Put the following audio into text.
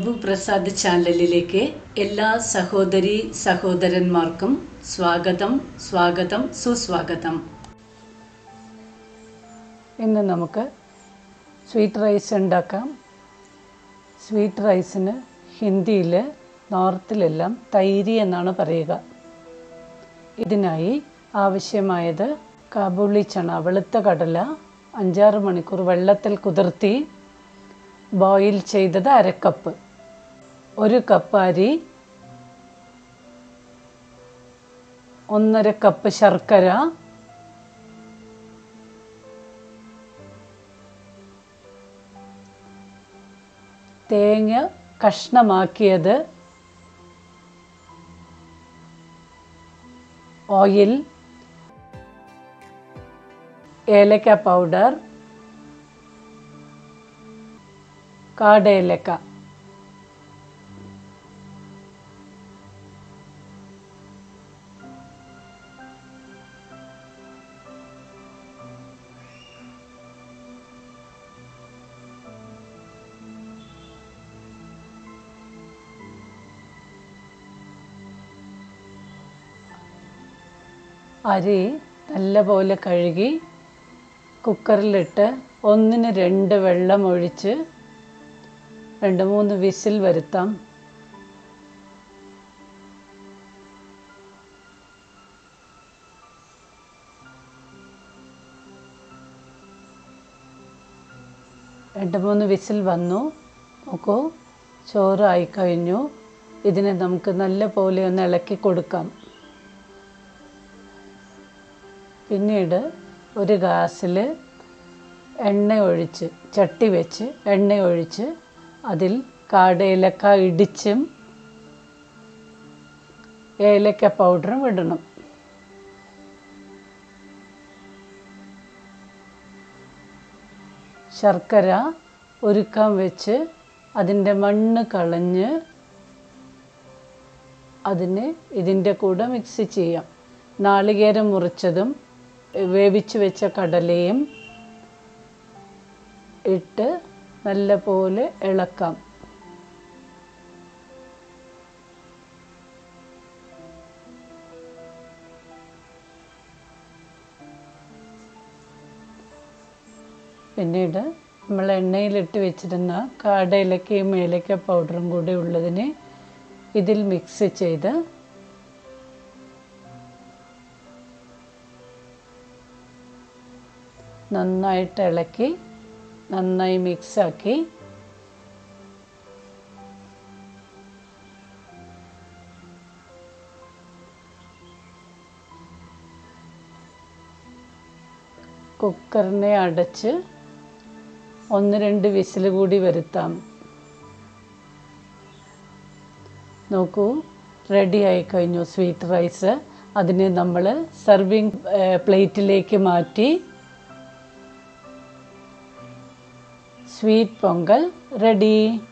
ശംഭു പ്രസാദ് ചാനലിലേക്ക് എല്ലാ സഹോദരി സഹോദരന്മാർക്കും സ്വാഗതം സ്വാഗതം സുസ്വാഗതം ഇന്ന് നമുക്ക് സ്വീറ്റ് റൈസ് ഉണ്ടാക്കാം സ്വീറ്റ് റൈസിന് ഹിന്ദിയിൽ നോർത്തിലെല്ലാം തൈരി എന്നാണ് പറയുക ഇതിനായി ആവശ്യമായത് കാബൂളി ചണ വെളുത്ത കടല അഞ്ചാറ് മണിക്കൂർ വെള്ളത്തിൽ കുതിർത്തി ബോയിൽ ചെയ്തത് അരക്കപ്പ് ഒരു കപ്പ് അരി ഒന്നര കപ്പ് ശർക്കര തേങ്ങ കഷ്ണമാക്കിയത് ഓയിൽ ഏലക്ക പൗഡർ കാടേലക്ക അരി നല്ലപോലെ കഴുകി കുക്കറിലിട്ട് ഒന്നിന് രണ്ട് വെള്ളം ഒഴിച്ച് രണ്ട് മൂന്ന് വിസിൽ വരുത്താം രണ്ട് മൂന്ന് വിസിൽ വന്നു നോക്കൂ ചോറ് ആയിക്കഴിഞ്ഞു ഇതിനെ നമുക്ക് നല്ല പോലെ ഒന്ന് ഇളക്കി കൊടുക്കാം പിന്നീട് ഒരു ഗ്ലാസ്സിൽ എണ്ണ ഒഴിച്ച് ചട്ടി വെച്ച് എണ്ണ ഒഴിച്ച് അതിൽ കാടേലക്ക ഇടിച്ചും ഏലക്ക പൗഡറും ഇടണം ശർക്കര ഒരുക്കാൻ വെച്ച് അതിൻ്റെ മണ്ണ് കളഞ്ഞ് അതിനെ ഇതിൻ്റെ കൂടെ മിക്സ് ചെയ്യാം നാളികേരം മുറിച്ചതും വേവിച്ച് വെച്ച കടലയും ഇട്ട് നല്ല പോലെ ഇളക്കാം പിന്നീട് നമ്മൾ എണ്ണയിലിട്ട് വെച്ചിരുന്ന കാടയിലക്കയും ഏലക്ക പൗഡറും കൂടി ഉള്ളതിനെ ഇതിൽ മിക്സ് ചെയ്ത് നന്നായിട്ട് ഇളക്കി നന്നായി മിക്സാക്കി കുക്കറിനെ അടച്ച് ഒന്ന് രണ്ട് വിസിൽ കൂടി വരുത്താം നോക്കൂ റെഡി ആയി കഴിഞ്ഞു സ്വീറ്റ് റൈസ് അതിനെ നമ്മൾ സർവിങ് പ്ലേറ്റിലേക്ക് മാറ്റി സ്വീറ്റ് പൊങ്കൽ റെഡി